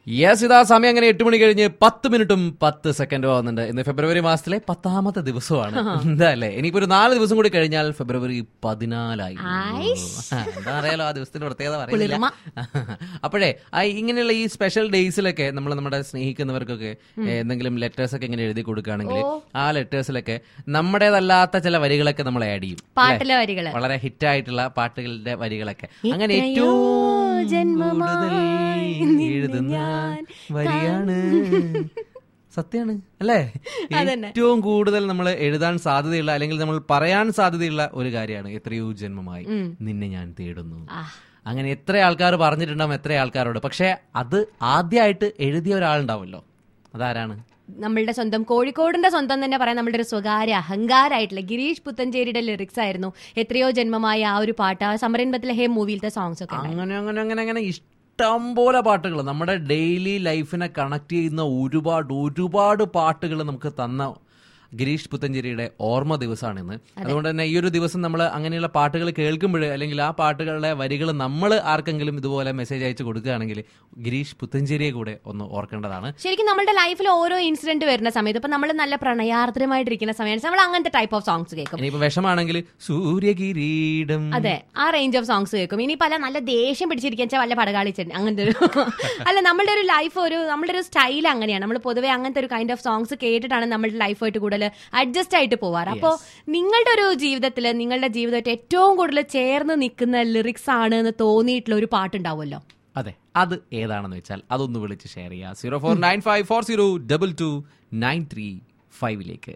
Yes ഇതാ സമയം അങ്ങനെ എട്ട് മണി കഴിഞ്ഞ് പത്ത് മിനിറ്റും പത്ത് സെക്കൻഡും ആവുന്നുണ്ട് ഇന്ന് ഫെബ്രുവരി മാസത്തിലെ പത്താമത്തെ ദിവസമാണ് എന്താ അല്ലേ ഇനിയിപ്പോ ഒരു നാല് ദിവസം കൂടി കഴിഞ്ഞാൽ ഫെബ്രുവരി പതിനാലായി ആ, എന്താ അറിയാലോ ആ ദിവസത്തിന്റെ പ്രത്യേകത പറയുന്നില്ല കുളിർമ. അപ്പോഴേ ആ ഇങ്ങനെയുള്ള ഈ സ്പെഷ്യൽ ഡേയ്സിലൊക്കെ നമ്മൾ നമ്മുടെ സ്നേഹിക്കുന്നവർക്കൊക്കെ ഏ, എന്തെങ്കിലും ലെറ്റേഴ്സ് ഒക്കെ ഇങ്ങനെ എഴുതി കൊടുക്കുകയാണെങ്കിൽ ആ ലെറ്റേഴ്സിലൊക്കെ നമ്മുടേതല്ലാത്ത ചില വരികളൊക്കെ നമ്മൾ ആഡ് ചെയ്യും പാട്ടിലെ വരികള് വളരെ ഹിറ്റ് ആയിട്ടുള്ള പാട്ടുകളുടെ വരികളൊക്കെ അങ്ങനെ എത്രയോ ഏറ്റവും ജന്മമായി കൂടുതൽ എഴുതുന്ന ഞാൻ വരിയാണ് സത്യാണ് അല്ലേ അതന്നെ. ഏറ്റവും കൂടുതൽ നമ്മൾ എഴുതാൻ സാധ്യതയുള്ള അല്ലെങ്കിൽ നമ്മൾ പറയാൻ സാധ്യതയുള്ള ഒരു കാര്യമാണ് എത്രയോ ജന്മമായി നിന്നെ ഞാൻ തേടുന്നു ആ. അങ്ങനെ എത്ര ആൾക്കാർ പറഞ്ഞിട്ടുണ്ടാവും എത്ര ആൾക്കാരോട് പക്ഷെ അത് ആദ്യമായിട്ട് എഴുതിയ ഒരാളുണ്ടാവുമല്ലോ അതാരാണ് നമ്മളുടെ സ്വന്തം കോഴിക്കോടിന്റെ സ്വന്തം തന്നെ പറയാം നമ്മുടെ ഒരു സ്വകാര്യ അഹങ്കാരായിട്ടുള്ള ഗിരീഷ് പുത്തഞ്ചേരിയുടെ ലിറിക്സ് ആയിരുന്നു എത്രയോ ജന്മമായ ആ ഒരു പാട്ട് ആ സമരൻപത്തിലെ ഹേ മൂവിയിലത്തെ സോങ്സ് ഒക്കെ ഉണ്ടായിരുന്നു. അങ്ങനെ അങ്ങനെ അങ്ങനെ അങ്ങനെ ഇഷ്ടം പോലെ പാട്ടുകൾ നമ്മുടെ ഡെയിലി ലൈഫിനെ കണക്ട് ചെയ്യുന്ന ഒരുപാട് ഒരുപാട് പാട്ടുകൾ നമുക്ക് തന്ന ഗിരീഷ് പുത്തഞ്ചേരിയുടെ ഓർമ്മ ദിവസമാണ് ഇന്ന് അതുകൊണ്ട് തന്നെ ഈ ഒരു ദിവസം നമ്മൾ അങ്ങനെയുള്ള പാട്ടുകൾ കേൾക്കുമ്പോൾ അല്ലെങ്കിൽ ആ പാട്ടുകളുടെ വരികൾ നമ്മൾ ആർക്കെങ്കിലും ഇതുപോലെ മെസ്സേജ് അയച്ചു കൊടുക്കുകയാണെങ്കിൽ ഗിരീഷ് പുത്തഞ്ചേരിയെ കൂടെ ഒന്ന് ഓർക്കേണ്ടതാണ് ശരിക്കും നമ്മുടെ ലൈഫിൽ ഓരോ ഇൻസിഡന്റ് വരുന്ന സമയത്ത് ഇപ്പൊ നമ്മൾ നല്ല പ്രണയാർദ്രമായിട്ടിരിക്കുന്ന സമയത്ത് നമ്മൾ അങ്ങനത്തെ ടൈപ്പ് ഓഫ് സോങ്സ് കേൾക്കും ഇനിയിപ്പോ വിഷമാണെങ്കിൽ സൂര്യകിരീടം അതെ ആ റേഞ്ച് ഓഫ് സോങ്സ് കേൾക്കും ഇനി പല നല്ല ദേഷ്യം പിടിച്ചിരിക്കാൻ വെച്ചാൽ വല്ല പടകാളിച്ചൻ അങ്ങനത്തെ ഒരു അല്ല നമ്മളുടെ ഒരു ലൈഫ് ഒരു നമ്മളുടെ ഒരു സ്റ്റൈൽ അങ്ങനെയാണ് നമ്മൾ പൊതുവെ അങ്ങനത്തെ ഒരു കൈൻഡ് ഓഫ് സോങ്സ് കേട്ടിട്ടാണ് നമ്മുടെ ലൈഫായിട്ട് കൂടുതൽ അഡ്ജസ്റ്റ് ആയിട്ട് പോവാറ് അപ്പോൾ നിങ്ങളുടെ ഒരു ജീവിതത്തിൽ നിങ്ങളുടെ ജീവിതമായിട്ട് ഏറ്റവും കൂടുതൽ ചേർന്ന് നിൽക്കുന്ന ലിറിക്സ് ആണ് എന്ന് തോന്നിയിട്ടുള്ള ഒരു പാട്ടുണ്ടാവുമല്ലോ അതെ അത് ഏതാണെന്ന് വെച്ചാൽ അതൊന്ന് വിളിച്ച് ഷെയർ ചെയ്യുക zero four nine five four zero double two nine three ഫൈവിലേക്ക്